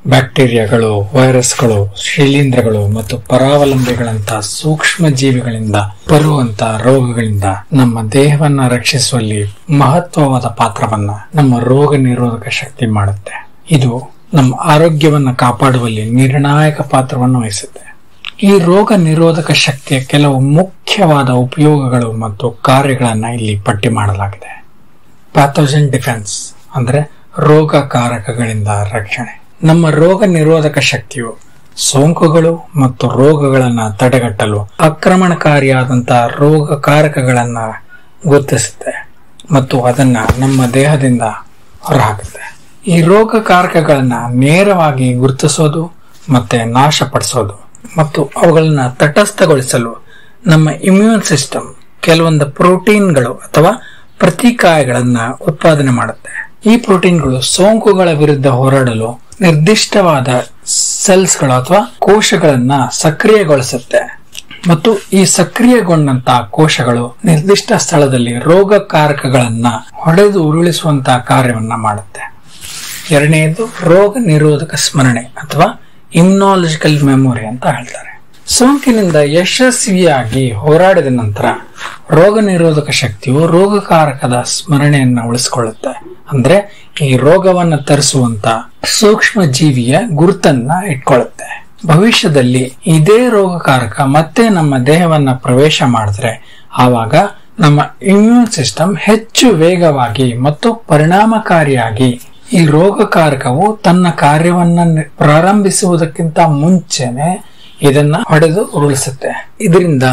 ಬ್ಯಾಕ್ಟೀರಿಯಾಗಳು ವೈರಸ್ಗಳು ಶಿಲೀಂಧ್ರಗಳು ಮತ್ತು ಪರಾವಲಂಬಿಗಳಂತಹ ಸೂಕ್ಷ್ಮ ಜೀವಿಗಳಿಂದ ಬರುವಂತಹ ರೋಗಗಳಿಂದ ನಮ್ಮ ದೇಹವನ್ನ ರಕ್ಷಿಸುವಲ್ಲಿ ಮಹತ್ವವಾದ ಪಾತ್ರವನ್ನ ನಮ್ಮ ರೋಗ ನಿರೋಧಕ ಶಕ್ತಿ ಮಾಡುತ್ತೆ ಇದು ನಮ್ಮ ಆರೋಗ್ಯವನ್ನ ಕಾಪಾಡುವಲ್ಲಿ ನಿರ್ಣಾಯಕ ಪಾತ್ರವನ್ನು ವಹಿಸುತ್ತೆ ಈ ರೋಗ ನಿರೋಧಕ ಶಕ್ತಿಯ ಕೆಲವು ಮುಖ್ಯವಾದ ಉಪಯೋಗಗಳು ಮತ್ತು ಕಾರ್ಯಗಳನ್ನ ಇಲ್ಲಿ ಪಟ್ಟಿ ಮಾಡಲಾಗಿದೆ ಪ್ಯಾಥೋಜನ್ ಡಿಫೆನ್ಸ್ ಅಂದ್ರೆ ರೋಗಕಾರಕಗಳಿಂದ ರಕ್ಷಣೆ ನಮ್ಮ ರೋಗ ನಿರೋಧಕ ಶಕ್ತಿಯು ಸೋಂಕುಗಳು ಮತ್ತು ರೋಗಗಳನ್ನು ತಡೆಗಟ್ಟಲು ಆಕ್ರಮಣಕಾರಿಯಾದಂತಹ ರೋಗಕಾರಕಗಳನ್ನ ಗುರುತಿಸುತ್ತೆ ಮತ್ತು ಅದನ್ನ ನಮ್ಮ ದೇಹದಿಂದ ಹೊರಹಾಕುತ್ತೆ ಈ ರೋಗಕಾರಕಗಳನ್ನ ನೇರವಾಗಿ ಗುರುತಿಸೋದು ಮತ್ತೆ ನಾಶಪಡಿಸೋದು ಮತ್ತು ಅವುಗಳನ್ನ ತಟಸ್ಥಗೊಳಿಸಲು ನಮ್ಮ ಇಮ್ಯೂನ್ ಸಿಸ್ಟಮ್ ಕೆಲವೊಂದು ಪ್ರೋಟೀನ್ಗಳು ಅಥವಾ ಪ್ರತಿಕಾಯಗಳನ್ನ ಉತ್ಪಾದನೆ ಮಾಡುತ್ತೆ ಈ ಪ್ರೋಟೀನ್ಗಳು ಸೋಂಕುಗಳ ವಿರುದ್ಧ ಹೋರಾಡಲು ನಿರ್ದಿಷ್ಟವಾದ ಸೆಲ್ಸ್ಗಳು ಅಥವಾ ಕೋಶಗಳನ್ನ ಸಕ್ರಿಯಗೊಳಿಸುತ್ತೆ ಮತ್ತು ಈ ಸಕ್ರಿಯಗೊಂಡಂತಹ ಕೋಶಗಳು ನಿರ್ದಿಷ್ಟ ಸ್ಥಳದಲ್ಲಿ ರೋಗಕಾರಕಗಳನ್ನ ಹೊಡೆದು ಉರುಳಿಸುವಂತಹ ಕಾರ್ಯವನ್ನ ಮಾಡುತ್ತೆ ಎರಡನೆಯದು ರೋಗ ನಿರೋಧಕ ಸ್ಮರಣೆ ಅಥವಾ ಇಮ್ನಾಲಜಿಕಲ್ ಮೆಮೊರಿ ಅಂತ ಹೇಳ್ತಾರೆ ಸೋಂಕಿನಿಂದ ಯಶಸ್ವಿಯಾಗಿ ಹೋರಾಡಿದ ನಂತರ ರೋಗ ನಿರೋಧಕ ಶಕ್ತಿಯು ರೋಗಕಾರಕದ ಸ್ಮರಣೆಯನ್ನ ಉಳಿಸಿಕೊಳ್ಳುತ್ತೆ ಅಂದ್ರೆ ಈ ರೋಗವನ್ನ ತರಿಸುವಂತ ಸೂಕ್ಷ್ಮ ಜೀವಿಯ ಗುರುತನ್ನ ಇಟ್ಕೊಳ್ಳುತ್ತೆ ಭವಿಷ್ಯದಲ್ಲಿ ಇದೇ ರೋಗಕಾರಕ ಮತ್ತೆ ನಮ್ಮ ದೇಹವನ್ನ ಪ್ರವೇಶ ಮಾಡಿದ್ರೆ ಆವಾಗ ನಮ್ಮ ಇಮ್ಯೂನ್ ಸಿಸ್ಟಮ್ ಹೆಚ್ಚು ವೇಗವಾಗಿ ಮತ್ತು ಪರಿಣಾಮಕಾರಿಯಾಗಿ ಈ ರೋಗಕಾರಕವು ತನ್ನ ಕಾರ್ಯವನ್ನ ಪ್ರಾರಂಭಿಸುವುದಕ್ಕಿಂತ ಮುಂಚೆನೆ ಇದನ್ನ ಹೊಡೆದು ಉರುಳಿಸುತ್ತೆ ಇದರಿಂದ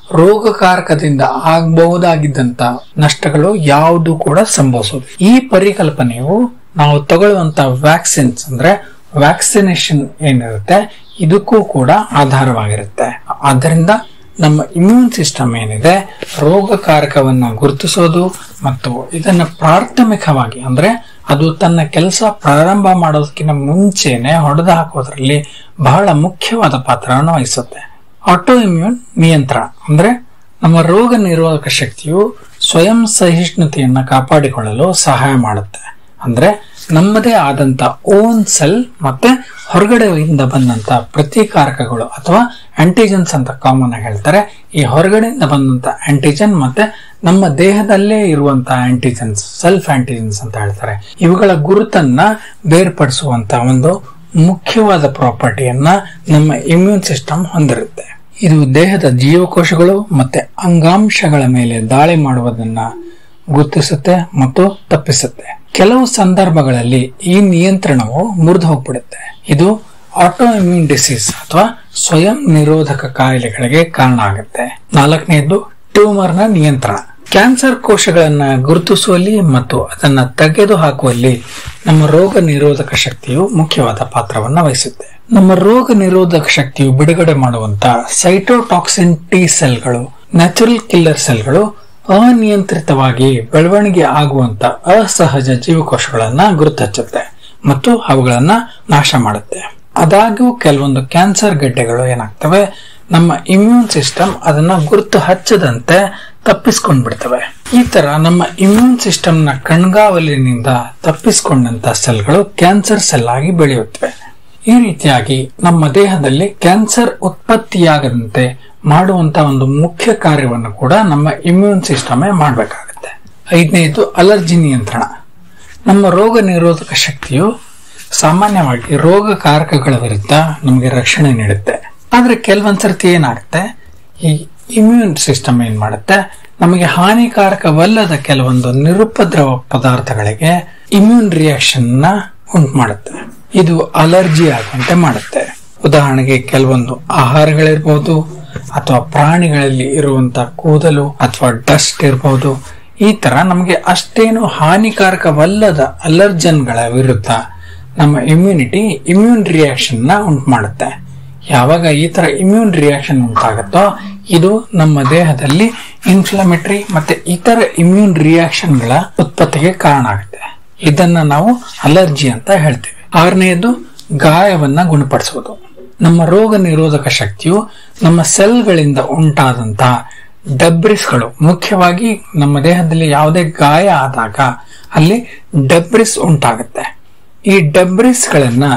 ರೋಗಕಾರಕದಿಂದ ಆಗಬಹುದಾಗಿದ್ದಂತ ನಷ್ಟಗಳು ಯಾವುದು ಕೂಡ ಸಂಭವಿಸುವುದು ಈ ಪರಿಕಲ್ಪನೆಯು ನಾವು ತಗೊಳ್ಳುವಂತ ವ್ಯಾಕ್ಸಿನ್ಸ್ ಅಂದ್ರೆ ವ್ಯಾಕ್ಸಿನೇಷನ್ ಏನಿರುತ್ತೆ ಇದಕ್ಕೂ ಕೂಡ ಆಧಾರವಾಗಿರುತ್ತೆ ಆದ್ದರಿಂದ ನಮ್ಮ ಇಮ್ಯೂನ್ ಸಿಸ್ಟಮ್ ಏನಿದೆ ರೋಗಕಾರಕವನ್ನ ಗುರುತಿಸೋದು ಮತ್ತು ಇದನ್ನ ಪ್ರಾಥಮಿಕವಾಗಿ ಅಂದ್ರೆ ಅದು ತನ್ನ ಕೆಲಸ ಪ್ರಾರಂಭ ಮಾಡೋದಕ್ಕಿಂತ ಮುಂಚೆನೆ ಹೊಡೆದು ಹಾಕೋದ್ರಲ್ಲಿ ಬಹಳ ಮುಖ್ಯವಾದ ಪಾತ್ರವನ್ನು ವಹಿಸುತ್ತೆ ಆಟೋ ಇಮ್ಯೂನ್ ನಿಯಂತ್ರಣ ಅಂದ್ರೆ ನಮ್ಮ ರೋಗ ನಿರೋಧಕ ಶಕ್ತಿಯು ಸ್ವಯಂ ಸಹಿಷ್ಣುತೆಯನ್ನ ಕಾಪಾಡಿಕೊಳ್ಳಲು ಸಹಾಯ ಮಾಡುತ್ತೆ ಅಂದ್ರೆ ನಮ್ಮದೇ ಆದಂತ ಓನ್ ಸೆಲ್ ಮತ್ತೆ ಹೊರಗಡೆಯಿಂದ ಬಂದಂತ ಪ್ರತಿಕಾರಕಗಳು ಅಥವಾ ಆಂಟಿಜನ್ಸ್ ಅಂತ ಕಾಮನ್ ಆಗಿ ಹೇಳ್ತಾರೆ ಈ ಹೊರಗಡೆಯಿಂದ ಬಂದಂತ ಆಂಟಿಜನ್ ಮತ್ತೆ ನಮ್ಮ ದೇಹದಲ್ಲೇ ಇರುವಂತಹ ಆಂಟಿಜನ್ಸ್ ಸೆಲ್ಫ್ ಆಂಟಿಜನ್ಸ್ ಅಂತ ಹೇಳ್ತಾರೆ ಇವುಗಳ ಗುರುತನ್ನ ಬೇರ್ಪಡಿಸುವಂತ ಒಂದು ಮುಖ್ಯವಾದ ಪ್ರಾಪರ್ಟಿಯನ್ನ ನಮ್ಮ ಇಮ್ಯೂನ್ ಸಿಸ್ಟಮ್ ಹೊಂದಿರುತ್ತೆ ಇದು ದೇಹದ ಜೀವಕೋಶಗಳು ಮತ್ತೆ ಅಂಗಾಂಶಗಳ ಮೇಲೆ ದಾಳಿ ಮಾಡುವುದನ್ನ ಗುರುತಿಸುತ್ತೆ ಮತ್ತು ತಪ್ಪಿಸುತ್ತೆ ಕೆಲವು ಸಂದರ್ಭಗಳಲ್ಲಿ ಈ ನಿಯಂತ್ರಣವು ಮುರಿದು ಹೋಗ್ಬಿಡುತ್ತೆ ಇದು ಆಟೋ ಇಮ್ಯೂನ್ ಡಿಸೀಸ್ ಅಥವಾ ಸ್ವಯಂ ನಿರೋಧಕ ಕಾಯಿಲೆಗಳಿಗೆ ಕಾರಣ ಆಗುತ್ತೆ ನಾಲ್ಕನೆಯದು ಟ್ಯೂಮರ್ನ ನಿಯಂತ್ರಣ ಕ್ಯಾನ್ಸರ್ ಕೋಶಗಳನ್ನ ಗುರುತಿಸುವಲ್ಲಿ ಮತ್ತು ಅದನ್ನ ತೆಗೆದು ಹಾಕುವಲ್ಲಿ ನಮ್ಮ ರೋಗ ನಿರೋಧಕ ಶಕ್ತಿಯು ಮುಖ್ಯವಾದ ಪಾತ್ರವನ್ನ ವಹಿಸುತ್ತೆ ನಮ್ಮ ರೋಗ ನಿರೋಧಕ ಶಕ್ತಿಯು ಬಿಡುಗಡೆ ಮಾಡುವಂತ ಸೈಟೋಟಾಕ್ಸಿನ್ ಟಿ ಸೆಲ್ಗಳು ನ್ಯಾಚುರಲ್ ಕಿಲ್ಲರ್ ಸೆಲ್ಗಳು ಅನಿಯಂತ್ರಿತವಾಗಿ ಬೆಳವಣಿಗೆ ಆಗುವಂತ ಅಸಹಜ ಜೀವಕೋಶಗಳನ್ನ ಗುರುತಚ್ಚುತ್ತೆ ಮತ್ತು ಅವುಗಳನ್ನ ನಾಶ ಮಾಡುತ್ತೆ ಆದಾಗ್ಯೂ ಕೆಲವೊಂದು ಕ್ಯಾನ್ಸರ್ ಗಡ್ಡೆಗಳು ಏನಾಗ್ತವೆ ನಮ್ಮ ಇಮ್ಯೂನ್ ಸಿಸ್ಟಮ್ ಅದನ್ನ ಗುರುತು ಹಚ್ಚದಂತೆ ತಪ್ಪಿಸ್ಕೊಂಡ್ ಬಿಡ್ತವೆ ಈ ತರ ನಮ್ಮ ಇಮ್ಯೂನ್ ಸಿಸ್ಟಮ್ ನ ಕಣ್ಗಾವಲಿನಿಂದ ತಪ್ಪಿಸಿಕೊಂಡಂತ ಸೆಲ್ಗಳು ಕ್ಯಾನ್ಸರ್ ಸೆಲ್ ಆಗಿ ಬೆಳೆಯುತ್ತವೆ ಈ ರೀತಿಯಾಗಿ ನಮ್ಮ ದೇಹದಲ್ಲಿ ಕ್ಯಾನ್ಸರ್ ಉತ್ಪತ್ತಿಯಾಗದಂತೆ ಮಾಡುವಂತ ಒಂದು ಮುಖ್ಯ ಕಾರ್ಯವನ್ನು ಕೂಡ ನಮ್ಮ ಇಮ್ಯೂನ್ ಸಿಸ್ಟಮೇ ಮಾಡಬೇಕಾಗುತ್ತೆ ಐದನೇದು ಅಲರ್ಜಿ ನಿಯಂತ್ರಣ ನಮ್ಮ ರೋಗ ನಿರೋಧಕ ಶಕ್ತಿಯು ಸಾಮಾನ್ಯವಾಗಿ ರೋಗಕಾರಕಗಳ ವಿರುದ್ಧ ನಮಗೆ ರಕ್ಷಣೆ ನೀಡುತ್ತೆ ಆದ್ರೆ ಕೆಲವೊಂದ್ಸರ್ತಿ ಏನಾಗುತ್ತೆ ಈ ಇಮ್ಯೂನ್ ಸಿಸ್ಟಮ್ ಏನ್ ಮಾಡುತ್ತೆ ನಮಗೆ ಹಾನಿಕಾರಕವಲ್ಲದ ಕೆಲವೊಂದು ನಿರುಪದ್ರವ ಪದಾರ್ಥಗಳಿಗೆ ಇಮ್ಯೂನ್ ರಿಯಾಕ್ಷನ್ ನ ಉಂಟು ಮಾಡುತ್ತೆ ಇದು ಅಲರ್ಜಿ ಆಗುವಂತೆ ಮಾಡುತ್ತೆ ಉದಾಹರಣೆಗೆ ಕೆಲವೊಂದು ಆಹಾರಗಳಿರ್ಬೋದು ಅಥವಾ ಪ್ರಾಣಿಗಳಲ್ಲಿ ಇರುವಂತ ಕೂದಲು ಅಥವಾ ಡಸ್ಟ್ ಇರಬಹುದು ಈ ತರ ನಮಗೆ ಅಷ್ಟೇನು ಹಾನಿಕಾರಕವಲ್ಲದ ಅಲರ್ಜನ್ಗಳ ವಿರುದ್ಧ ನಮ್ಮ ಇಮ್ಯುನಿಟಿ ಇಮ್ಯೂನ್ ರಿಯಾಕ್ಷನ್ ನ ಉಂಟು ಮಾಡುತ್ತೆ ಯಾವಾಗ ಈ ತರ ಇಮ್ಯೂನ್ ರಿಯಾಕ್ಷನ್ ಉಂಟಾಗುತ್ತೋ ಇದು ನಮ್ಮ ದೇಹದಲ್ಲಿ ಇನ್ಫ್ಲಮೇಟರಿ ಮತ್ತೆ ಇತರ ಇಮ್ಯೂನ್ ರಿಯಾಕ್ಷನ್ಗಳ ಉತ್ಪತ್ತಿಗೆ ಕಾರಣ ಆಗುತ್ತೆ ಇದನ್ನ ನಾವು ಅಲರ್ಜಿ ಅಂತ ಹೇಳ್ತೀವಿ ಆರನೆಯದು ಗಾಯವನ್ನ ಗುಣಪಡಿಸುವುದು ನಮ್ಮ ರೋಗ ನಿರೋಧಕ ಶಕ್ತಿಯು ನಮ್ಮ ಸೆಲ್ಗಳಿಂದ ಉಂಟಾದಂತಹ ಡಬ್ರಿಸ್ಗಳು ಮುಖ್ಯವಾಗಿ ನಮ್ಮ ದೇಹದಲ್ಲಿ ಯಾವುದೇ ಗಾಯ ಆದಾಗ ಅಲ್ಲಿ ಡಬ್ರಿಸ್ ಉಂಟಾಗುತ್ತೆ ಈ ಡಬ್ರಿಸ್ಗಳನ್ನ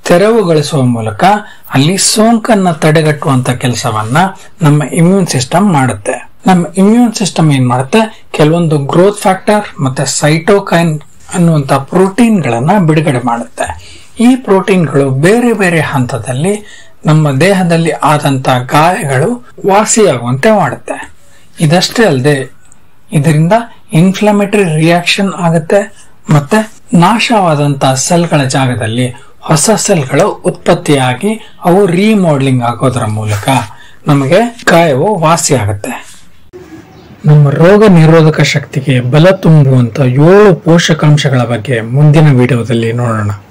ತೆರವುಗೊಳಿಸುವ ಮೂಲಕ ಅಲ್ಲಿ ಸೋಂಕನ್ನ ತಡೆಗಟ್ಟುವಂತ ಕೆಲಸವನ್ನ ನಮ್ಮ ಇಮ್ಯೂನ್ ಸಿಸ್ಟಮ್ ಮಾಡುತ್ತೆ ನಮ್ಮ ಇಮ್ಯೂನ್ ಸಿಸ್ಟಮ್ ಏನ್ ಮಾಡುತ್ತೆ ಕೆಲವೊಂದು ಗ್ರೋತ್ ಫ್ಯಾಕ್ಟರ್ ಮತ್ತೆ ಸೈಟೋಕೈನ್ ಅನ್ನುವಂತ ಪ್ರೋಟೀನ್ ಗಳನ್ನ ಬಿಡುಗಡೆ ಮಾಡುತ್ತೆ ಈ ಪ್ರೋಟೀನ್ಗಳು ಬೇರೆ ಬೇರೆ ಹಂತದಲ್ಲಿ ನಮ್ಮ ದೇಹದಲ್ಲಿ ಆದಂತ ಗಾಯಗಳು ವಾಸಿಯಾಗುವಂತೆ ಮಾಡುತ್ತೆ ಇದಷ್ಟೇ ಅಲ್ಲದೆ ಇದರಿಂದ ಇನ್ಫ್ಲಮೇಟರಿ ರಿಯಾಕ್ಷನ್ ಆಗುತ್ತೆ ಮತ್ತೆ ನಾಶವಾದಂತ ಸೆಲ್ಗಳ ಜಾಗದಲ್ಲಿ ಹೊಸ ಸೆಲ್ಗಳು ಉತ್ಪತ್ತಿಯಾಗಿ ಅವು ರೀಮಾಡ್ಲಿಂಗ್ ಆಗೋದ್ರ ಮೂಲಕ ನಮಗೆ ಗಾಯವು ವಾಸಿ ಆಗುತ್ತೆ ನಮ್ಮ ರೋಗ ನಿರೋಧಕ ಶಕ್ತಿಗೆ ಬಲ ತುಂಬುವಂತ ಏಳು ಪೋಷಕಾಂಶಗಳ ಬಗ್ಗೆ ಮುಂದಿನ ವಿಡಿಯೋದಲ್ಲಿ ನೋಡೋಣ